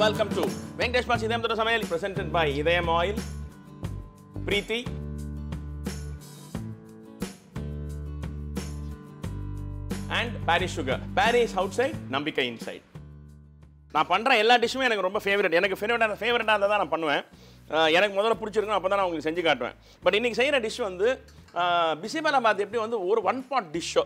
welcome to Venkatesh Pachi Idayam Thora Samayal presented by Idayam Oil, Preeti, and Paris Sugar. Paris outside, Nambika inside. நான் பண்ணுற எல்லா டிஷ்ஷுமே எனக்கு ரொம்ப favourite எனக்கு ஃபேவரட்டாக ஃபேவரட்டாக இருந்தால் தான் நான் பண்ணுவேன் அஹ் எனக்கு முதல்ல பிடிச்சிருக்கும் அப்போ தான் நான் உங்களுக்கு செஞ்சு காட்டுவேன் பட் இன்றைக்கி செய்கிற டிஷ் வந்து பிசிபலாபாத் எப்படி வந்து ஒரு ஒன் பாட் டிஷ்ஷோ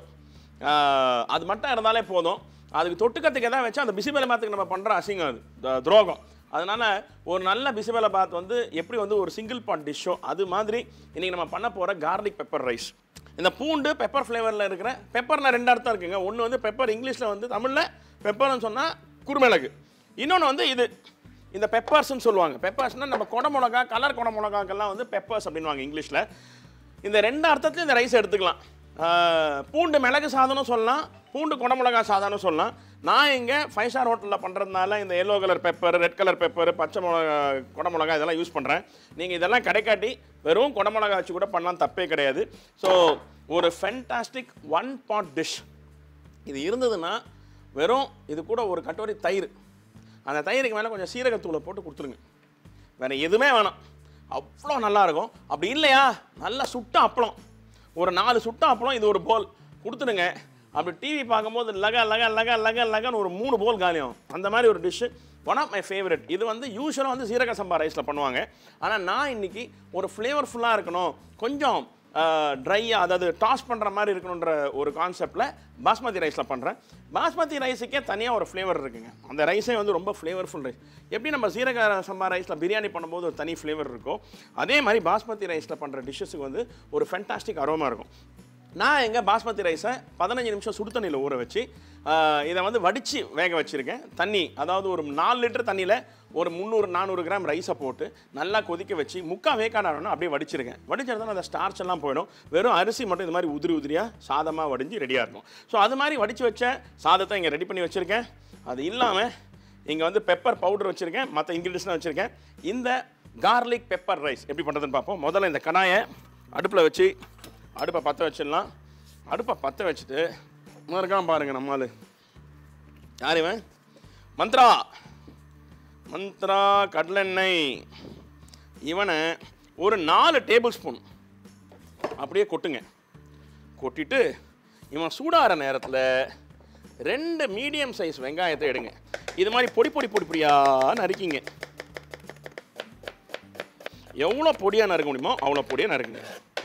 அது மட்டும் இருந்தாலே போதும் அதுக்கு தொட்டுக்கத்துக்கு எதாவது வச்சா அந்த பிசிபலாபாத்துக்கு நம்ம பண்ணுற அசிங்கம் அது த- துரோகம் அதனால் ஒரு நல்ல பிசிபலாபாத் வந்து எப்படி வந்து ஒரு சிங்கிள் பாட் டிஷ்ஷோ அது மாதிரி இன்றைக்கி நம்ம பண்ண போகிற கார்லிக் பெப்பர் ரைஸ் இந்த பூண்டு பெப்பர் ஃப்ளேவரில் இருக்கிற பெப்பரில் ரெண்டு அர்த்தம் இருக்குங்க ஒன்று வந்து பெப்பர் இங்கிலீஷில் வந்து தமிழில் பெப்பர்னு சொன்னால் குருமிளகு இன்னொன்று வந்து இது இந்த பெப்பர்ஸ்னு சொல்லுவாங்க பெப்பர்ஸ்னால் நம்ம கொடை மிளகா கலர் கொடை மிளகாக்கெல்லாம் வந்து பெப்பர்ஸ் அப்படின்வாங்க இங்கிலீஷில் இந்த ரெண்டு அர்த்தத்துலையும் இந்த ரைஸ் எடுத்துக்கலாம் ஆஹ், பூண்டு மிளகு சாதனம் சொல்லலாம் பூண்டு குடமிளகா சாதனம் சொல்லலாம் நான் இங்கே ஃபைவ் ஸ்டார் ஹோட்டலில் பண்ணுறதுனால இந்த yellow colour pepper red colour pepper பச்சை மிளகா குடமிளகா இதெல்லாம் யூஸ் பண்ணுறேன் நீங்கள் இதெல்லாம் கிடைக்காட்டி வெறும் குடமிளகா வச்சு கூட பண்ணலாம் தப்பே கிடையாது ஸோ ஒரு ஃபென்டாஸ்டிக் ஒன் பாட் டிஷ் இது இருந்ததுன்னா வெறும் இது கூட ஒரு கட்டோரி தயிர் அந்த தயிருக்கு மேலே கொஞ்சம் சீரகத்தூளை போட்டு கொடுத்துருங்க வேறு எதுவுமே வேணாம் அவ்வளோ நல்லா இருக்கும் அப்படி இல்லையா நல்லா சுட்ட அப்பளம் ஒரு நாலு சுட்ட அப்பளம் இது ஒரு போல் கொடுத்துடுங்க அப்படி டிவி பார்க்கும்போது லக லக லக லக லகன்னு ஒரு மூணு போல் காலியம் அந்த மாதிரி ஒரு dish one of my favourite இது வந்து யூஸ்வலாக வந்து சீரக சம்பா ரைஸில் பண்ணுவாங்க ஆனால் நான் இன்னைக்கு ஒரு ஃப்ளேவர்ஃபுல்லாக இருக்கணும் கொஞ்சம் ட்ரையாக அதாவது டாஸ் பண்ணுற மாதிரி இருக்கணுன்ற ஒரு கான்செப்டில் பாஸ்மதி ரைஸில் பண்ணுறேன் பாஸ்மதி ரைஸுக்கே தனியாக ஒரு ஃப்ளேவர் இருக்குங்க அந்த ரைஸே வந்து ரொம்ப ஃப்ளேவர்ஃபுல் ரைஸ் எப்படி நம்ம சீரக சம்பா ரைஸில் பிரியாணி பண்ணும்போது ஒரு தனி ஃப்ளேவர் இருக்கோ அதே மாதிரி பாஸ்மதி ரைஸில் பண்ணுற டிஷ்ஷஸுக்கு வந்து ஒரு ஃபென்டாஸ்டிக் அரோமா இருக்கும் நான் எங்கள் பாஸ்மதி ரைஸை பதினஞ்சு நிமிஷம் சுடு தண்ணியில் ஊற வச்சு ஆஹ், இதை வந்து வடித்து வேக வச்சுருக்கேன் தண்ணி அதாவது ஒரு நாலு லிட்டர் தண்ணியில் ஒரு முந்நூறு நானூறு கிராம் ரைஸை போட்டு நல்லா கொதிக்க வச்சு முக்கால் வேக்காடாகணும் அப்படியே வடிச்சிருக்கேன் வடிச்சிருந்தா அந்த ஸ்டார்ச் எல்லாம் போயிடும் வெறும் அரிசி மட்டும் இந்த மாதிரி உதிரி உதிரியாக சாதமாக வடிஞ்சு ரெடியாக இருக்கும் ஸோ அது மாதிரி வடித்து வச்ச சாதத்தை இங்கே ரெடி பண்ணி வச்சுருக்கேன் அது இல்லாமல் இங்கே வந்து பெப்பர் பவுடர் வச்சுருக்கேன் மற்ற இன்க்ரீடியன்ஸ்லாம் வச்சுருக்கேன் இந்த கார்லிக் பெப்பர் ரைஸ் எப்படி பண்ணுறதுன்னு பார்ப்போம் முதல்ல இந்த கடாயை அடுப்பில் வச்சு அடுப்பை பற்ற வச்சிடலாம் அடுப்பை பற்ற வச்சுட்டு இன்னும் இருக்கான் பாருங்க நம்மால் யார் இவன் மந்த்ரா மந்த்ரா கடலெண்ணெய் இவனை ஒரு நாலு டேபிள் ஸ்பூன் அப்படியே கொட்டுங்க கொட்டிட்டு இவன் சூடாகிற நேரத்தில் ரெண்டு மீடியம் சைஸ் வெங்காயத்தை எடுங்க இது மாதிரி பொடி பொடி பொடி பொடியாக நறுக்கிங்க எவ்வளோ பொடியாக நறுக்க முடியுமோ அவ்வளோ பொடியாக நறுக்குங்க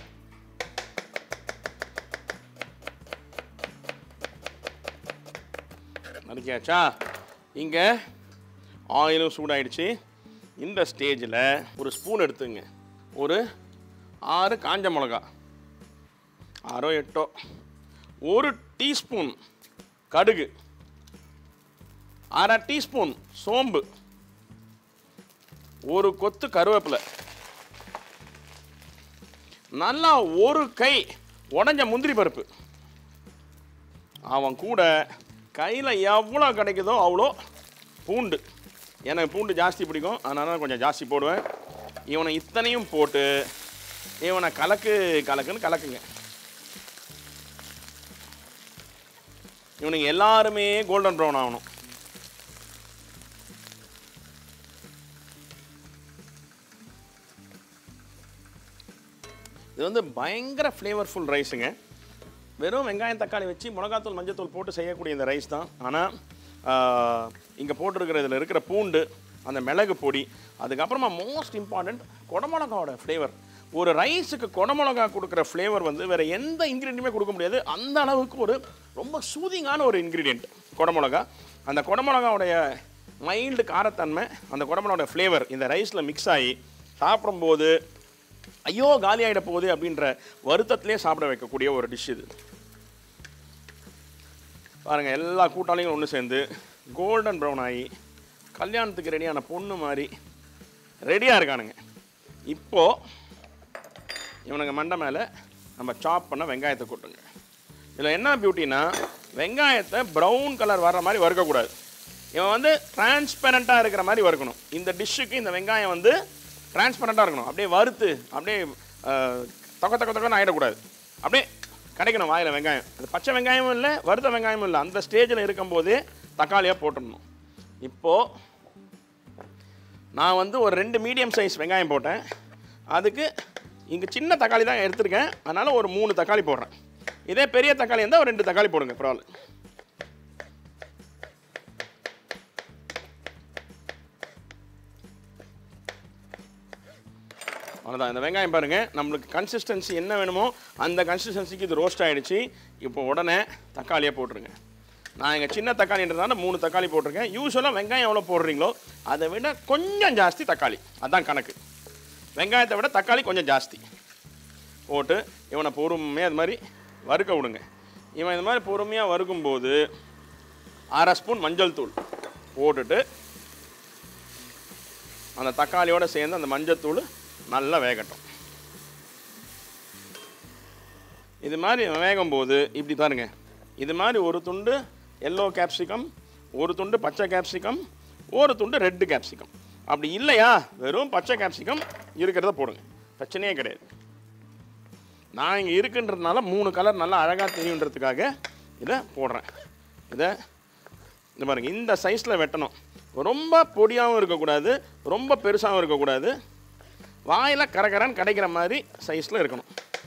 நறுக்கியாச்சா இங்கே ஆயிலும் சூடாயிடுச்சு இந்த ஸ்டேஜில் ஒரு ஸ்பூன் எடுத்துங்க ஒரு ஆறு காஞ்ச மிளகா ஆறோ எட்டோ ஒரு டீஸ்பூன் கடுகு அரை டீஸ்பூன் சோம்பு ஒரு கொத்து கருவேப்பிலை நல்லா ஒரு கை உடஞ்ச முந்திரி பருப்பு அவன் கூட கையில் எவ்வளோ கிடைக்குதோ அவ்வளோ பூண்டு எனக்கு பூண்டு ஜாஸ்தி பிடிக்கும் அதனால நான் கொஞ்சம் ஜாஸ்தி போடுவேன் இவனை இத்தனையும் போட்டு இவனை கலக்கு கலக்குன்னு கலக்குங்க இவனுங்க எல்லாருமே கோல்டன் ப்ரௌன் ஆகணும் இது வந்து பயங்கர ஃப்ளேவர்ஃபுல் ரைஸுங்க வெறும் வெங்காயம் தக்காளி வச்சு மிளகாத்தூள் மஞ்சத்தூள் போட்டு செய்யக்கூடிய இந்த ரைஸ் தான் ஆனால் இங்கே போட்டிருக்கிற இதில் இருக்கிற பூண்டு அந்த மிளகு பொடி அதுக்கப்புறமா மோஸ்ட் இம்பார்ட்டண்ட் குடமிளகாவோட ஃப்ளேவர் ஒரு ரைஸுக்கு குடமிளகா கொடுக்குற ஃப்ளேவர் வந்து வேறு எந்த இன்க்ரீடியண்ட்டுமே கொடுக்க முடியாது அந்த அளவுக்கு ஒரு ரொம்ப சூதிங்கான ஒரு இன்க்ரீடியண்ட் குடமிளகா அந்த குடமிளகாவுடைய மைல்டு காரத்தன்மை அந்த குடமிளகாவோட ஃப்ளேவர் இந்த ரைஸில் மிக்ஸ் ஆகி சாப்பிடும்போது ஐயோ காலி ஆகிட போகுது அப்படின்ற வருத்தத்திலே சாப்பிட வைக்கக்கூடிய ஒரு டிஷ் இது பாருங்கள் எல்லா கூட்டாளிகளும் ஒன்று சேர்ந்து கோல்டன் ப்ரௌன் ஆகி கல்யாணத்துக்கு ரெடியான பொண்ணு மாதிரி ரெடியாக இருக்கானுங்க இப்போது இவனுங்க மண்டை மேலே நம்ம சாப் பண்ண வெங்காயத்தை கொட்டுங்க இதில் என்ன பியூட்டினா வெங்காயத்தை ப்ரௌன் கலர் வர்ற மாதிரி வறுக்கக்கூடாது இவன் வந்து டிரான்ஸ்பெரண்ட்டாக இருக்கிற மாதிரி வறுக்கணும் இந்த டிஷ்ஷுக்கு இந்த வெங்காயம் வந்து டிரான்ஸ்பரண்ட்டாக இருக்கணும் அப்படியே வறுத்து அப்படியே அஹ், தொக்க தொக்க தொக்கன்னு ஆகிடக்கூடாது அப்படியே கிடைக்கணும் வாயில் வெங்காயம் அது பச்சை வெங்காயமும் இல்லை வறுத்த வெங்காயமும் இல்லை அந்த ஸ்டேஜில் இருக்கும்போதே தக்காளியாக போட்டுடணும் இப்போது நான் வந்து ஒரு ரெண்டு மீடியம் சைஸ் வெங்காயம் போட்டேன் அதுக்கு இங்கே சின்ன தக்காளி தான் எடுத்திருக்கேன் அதனால் ஒரு மூணு தக்காளி போடுறேன் இதே பெரிய தக்காளி இருந்தால் ஒரு ரெண்டு தக்காளி போடுங்க பரவாயில்ல அவ்வளோதான் இந்த வெங்காயம் பாருங்கள் நம்மளுக்கு கன்சிஸ்டன்சி என்ன வேணுமோ அந்த கன்சிஸ்டன்சிக்கு இது ரோஸ்ட் ஆகிடுச்சு இப்போ உடனே தக்காளியை போட்டுருங்க நான் இங்கே சின்ன தக்காளின்றதால மூணு தக்காளி போட்டிருக்கேன் யூஸ்வலாக வெங்காயம் எவ்வளோ போடுறீங்களோ அதை விட கொஞ்சம் ஜாஸ்தி தக்காளி அதான் கணக்கு வெங்காயத்தை விட தக்காளி கொஞ்சம் ஜாஸ்தி போட்டு இவனை பொறுமையாக அது மாதிரி வறுக்க விடுங்க இவன் இது மாதிரி பொறுமையாக வறுக்கும்போது அரை ஸ்பூன் மஞ்சள் தூள் போட்டுட்டு அந்த தக்காளியோட சேர்ந்து அந்த மஞ்சத்தூள் நல்லா வேகட்டும் இது மாதிரி வேகும் போது இப்படி பாருங்க இது மாதிரி ஒரு துண்டு எல்லோ கேப்சிகம் ஒரு துண்டு பச்சை கேப்சிகம் ஒரு துண்டு ரெட்டு கேப்சிகம் அப்படி இல்லையா வெறும் பச்சை கேப்சிகம் இருக்கிறத போடுங்க பிரச்சனையே கிடையாது நான் இங்கே இருக்குன்றதுனால மூணு கலர் நல்லா அழகாக தெரியுன்றதுக்காக இதை போடுறேன் இதை இந்த பாருங்க இந்த சைஸில் வெட்டணும் ரொம்ப பொடியாகவும் இருக்கக்கூடாது ரொம்ப பெருசாகவும் இருக்கக்கூடாது வாயில் கரகரன்னு கிடைக்கிற மாதிரி சைஸில் இருக்கணும்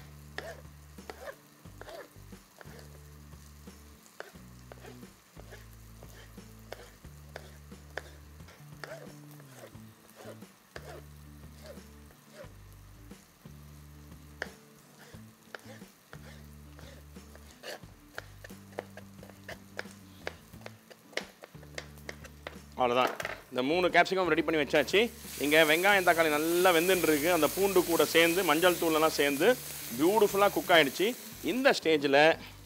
அவ்வளோதான் இந்த மூணு கேப்சிகம் ரெடி பண்ணி வச்சாச்சு இங்கே வெங்காயம் தக்காளி நல்லா வெந்துன்னு இருக்கு அந்த பூண்டு கூட சேர்ந்து மஞ்சள் தூளெல்லாம் சேர்ந்து பியூட்டிஃபுல்லாக குக் ஆயிடுச்சு இந்த ஸ்டேஜில்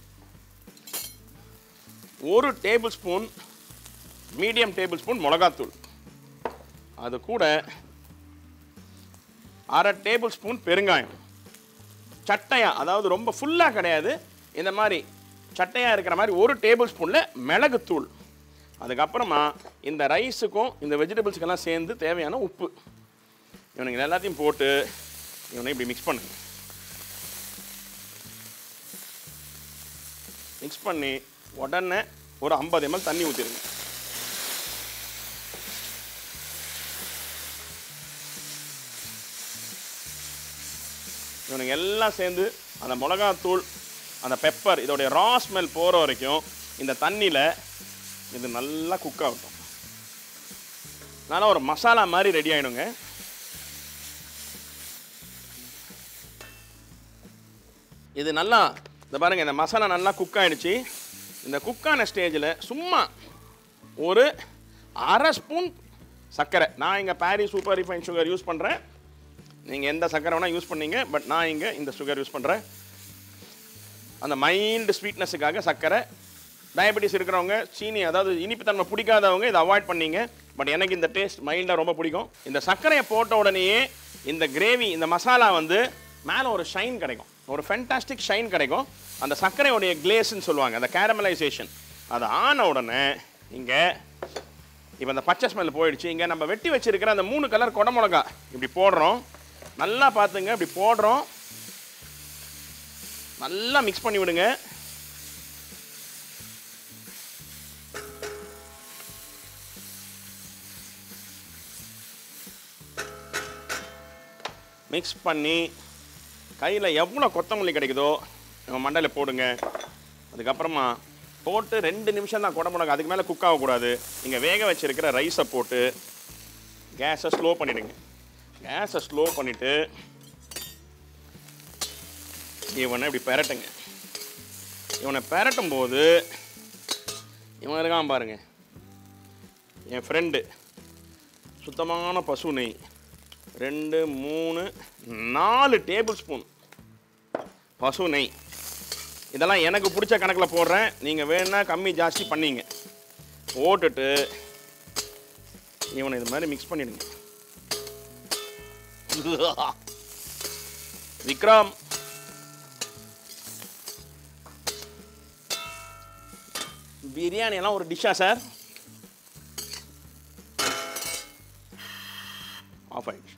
ஒரு tablespoon medium tablespoon மிளகாத்தூள் அது கூட அரை டேபிள் ஸ்பூன் பெருங்காயம் சட்டையா அதாவது ரொம்ப ஃபுல்லாக கிடையாது இந்த மாதிரி சட்டையாக இருக்கிற மாதிரி ஒரு டேபிள் ஸ்பூனில் மிளகுத்தூள் அதுக்கப்புறமா இந்த ரைஸுக்கும் இந்த வெஜிடபிள்ஸுக்கெல்லாம் சேர்ந்து தேவையான உப்பு இவனுங்க எல்லாத்தையும் போட்டு இவனை இப்படி மிக்ஸ் பண்ணுங்க மிக்ஸ் பண்ணி உடனே ஒரு ஐம்பது எம்எல் தண்ணி ஊற்றிடுங்க இவனுங்க எல்லாம் சேர்ந்து அந்த மிளகாத்தூள் அந்த பெப்பர் இதோடைய ரா ஸ்மெல் போகிற வரைக்கும் இந்த தண்ணியில் இது நல்லா குக் ஆகட்டும் நல்லா ஒரு மசாலா மாதிரி ரெடி ஆகிடுங்க இது நல்லா இந்த பாருங்க இந்த மசாலா நல்லா குக் ஆயிடுச்சு இந்த குக்கான ஸ்டேஜில் சும்மா ஒரு அரை ஸ்பூன் சர்க்கரை நான் இங்கே Parry's super refine sugar use பண்ணுறேன் நீங்கள் எந்த சர்க்கரை வேணால் யூஸ் பண்ணீங்க பட் நான் இங்கே இந்த சுகர் யூஸ் பண்ணுறேன் அந்த மைல்டு ஸ்வீட்னஸுக்காக சர்க்கரை டயபெட்டிஸ் இருக்கிறவங்க சீனி அதாவது இனிப்புத்தன்மை பிடிக்காதவங்க இதை அவாய்ட் பண்ணீங்க பட் எனக்கு இந்த டேஸ்ட் மைல்டாக ரொம்ப பிடிக்கும் இந்த சர்க்கரையை போட்ட உடனேயே இந்த கிரேவி இந்த மசாலா வந்து மேலே ஒரு ஷைன் கிடைக்கும் ஒரு ஃபென்டாஸ்டிக் ஷைன் கிடைக்கும் அந்த சர்க்கரையோடைய கிளேஸ்ன்னு சொல்லுவாங்க அந்த கேரமலைசேஷன் அது ஆன உடனே இங்கே இப்போ அந்த பச்சை ஸ்மெல் போயிடுச்சு இங்கே நம்ம வெட்டி வச்சிருக்கிற அந்த மூணு கலர் குடமிளகா இப்படி போடுறோம் நல்லா பார்த்துங்க இப்படி போடுறோம் நல்லா மிக்ஸ் பண்ணி விடுங்க மிக்ஸ் பண்ணி கையில் எவ்வளோ கொத்தமல்லி கிடைக்குதோ நம்ம மண்டையில் போடுங்க அதுக்கப்புறமா போட்டு ரெண்டு நிமிஷம் தான் குடமுடங்க அதுக்கு மேலே குக் ஆகக்கூடாது நீங்கள் வேக வச்சிருக்கிற ரைஸை போட்டு கேஸை ஸ்லோ பண்ணிவிடுங்க கேஸை ஸ்லோ பண்ணிவிட்டு இவனை இப்படி பெரட்டுங்க இவனை பெரட்டும் போது இவன் இருக்கான் பாருங்க என் ஃப்ரெண்டு சுத்தமான பசு நெய் ரெண்டு மூணு நாலு டேபிள் ஸ்பூன் பசு நெய் இதெல்லாம் எனக்கு பிடிச்ச கணக்கில் போடுறேன் நீங்கள் வேணா கம்மி ஜாஸ்தி பண்ணீங்க போட்டுட்டு இவனை இது மாதிரி மிக்ஸ் பண்ணிடுங்க விக்ரம் பிரியாணி எல்லாம் ஒரு டிஷ்ஷா சார் ஆஃப் ஆயிடுச்சு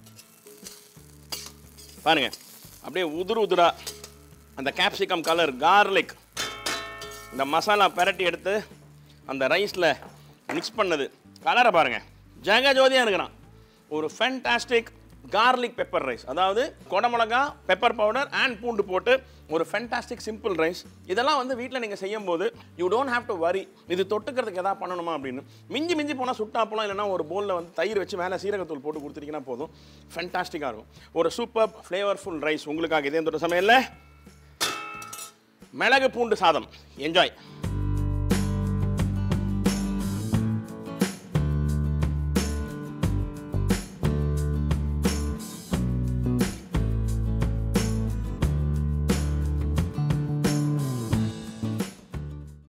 பாருங்க அப்படியே உதிர் உதிரா அந்த கேப்சிகம் கலர் கார்லிக் இந்த மசாலா பெரட்டி எடுத்து அந்த ரைஸில் மிக்ஸ் பண்ணது கலரை பாருங்க ஜெகஜோதியாக இருக்கிறான் ஒரு ஃபென்டாஸ்டிக் கார்லிக் பெப்பர் ரைஸ் அதாவது குடமிளகா பெப்பர் பவுடர் அண்ட் பூண்டு போட்டு ஒரு ஃபென்டாஸ்டிக் சிம்பிள் ரைஸ் இதெல்லாம் வந்து வீட்டில் நீங்கள் செய்யும் போது you don't have to worry இது தொட்டுக்கிறதுக்கு எதாவது பண்ணணுமா அப்படின்னு மிஞ்சி மிஞ்சி போனால் சுட்டாப்பெல்லாம் இல்லைன்னா ஒரு பவுலில் வந்து தயிர் வச்சு மேலே சீரகத்தூள் போட்டு கொடுத்துட்டீங்கன்னா போதும் ஃபென்டாஸ்டிக்காக இருக்கும் ஒரு சூப்பர் ஃப்ளேவர்ஃபுல் ரைஸ் உங்களுக்காக இதே தொட்ட சமையலில் மிளகு பூண்டு சாதம் என்ஜாய்